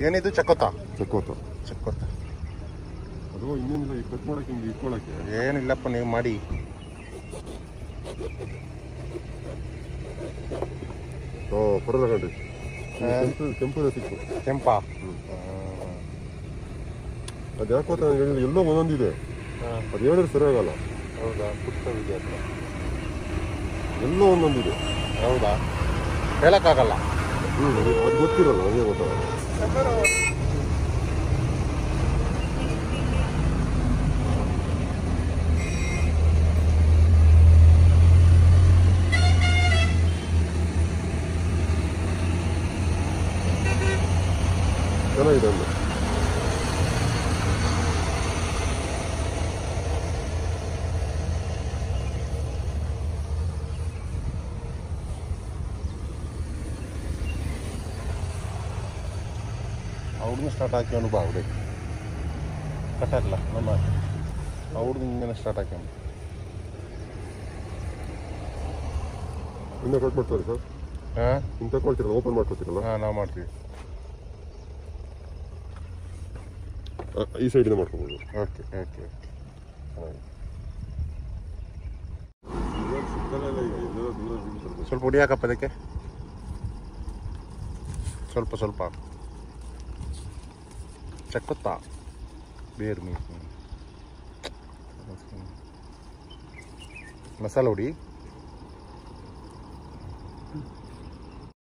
ಏನಿದು ಚಕ್ಕೋತ ಚಕ್ಕೋತ ಚಕ್ಕೋತ ಅದು ಇನ್ನೇನಿಲ್ಲ ಈ ಕಟ್ ಮಾಡಕ್ಕೆ ಹಿಂಗೆ ಇಟ್ಕೊಳಕ್ಕೆ ಏನಿಲ್ಲಪ್ಪ ನೀವು ಮಾಡಿ ಓ ಪರಲ್ಲ ಕಂಡ್ರಿ ಕೆಂಪು ಕೆಂಪು ಸಿಕ್ತು ಕೆಂಪ ಅದು ಯಾಕೋ ಅಂತ ನಾನ್ ಹೇಳಿಲ್ಲ ಎಲ್ಲೋ ಒಂದೊಂದಿದೆ ಹಾಂ ಅದು ಹೇಳಿದ್ರೆ ಸರಿಯಾಗಲ್ಲ ಹೌದಾ ಪುಟ್ಟವಿದೆ ಅಂತ ಎಲ್ಲೋ ಒಂದೊಂದಿದೆ ಹೌದಾ ಹೇಳಕ್ಕಾಗಲ್ಲ ಹ್ಞೂ ಅದು ಗೊತ್ತಿರಲ್ಲ ನನಗೆ ಗೊತ್ತಾಗಲ್ಲ ಚೆನ್ನಾಗಿದೆ ಅಂದ್ರೆ ಅವ್ರನ್ನ ಸ್ಟಾರ್ಟ್ ಹಾಕಿ ಅನುಭವ ಅವ್ರಿ ಕಟ್ಟಾಕಲ್ಲ ನಮ್ಮ ಅವ್ರದ್ದು ಹಿಂಗೆ ಸ್ಟಾರ್ಟ್ ಹಾಕಿ ಇನ್ನ ಕಟ್ ಮಾಡ್ತಾರೆ ಸರ್ ಹಾಂ ಇನ್ನು ತಗೊಳ್ತೀರಲ್ಲ ಓಪನ್ ಮಾಡ್ಕೊತೀರಲ್ಲ ಹಾಂ ನಾವು ಮಾಡ್ತೀವಿ ಆ, ಈ ಸೈಡಿಂದ ಮಾಡ್ಕೊಬೋದು ಓಕೆ ಓಕೆ ಓಕೆ ಇವಾಗ ಸಿಗ್ತಾನೆ ಇಲ್ಲ ಈಗ ಎಲ್ಲೋ ದೂರ ಸಿಗ್ತಾರೆ ಸ್ವಲ್ಪ ಹುಡಿ ಹಾಕಪ್ಪ ಅದಕ್ಕೆ ಸ್ವಲ್ಪ ಸ್ವಲ್ಪ ಚಕ್ಕೊತ್ತ ಬೇರು ಮೀನು ಮಸಾಲೆ ಹುಡಿ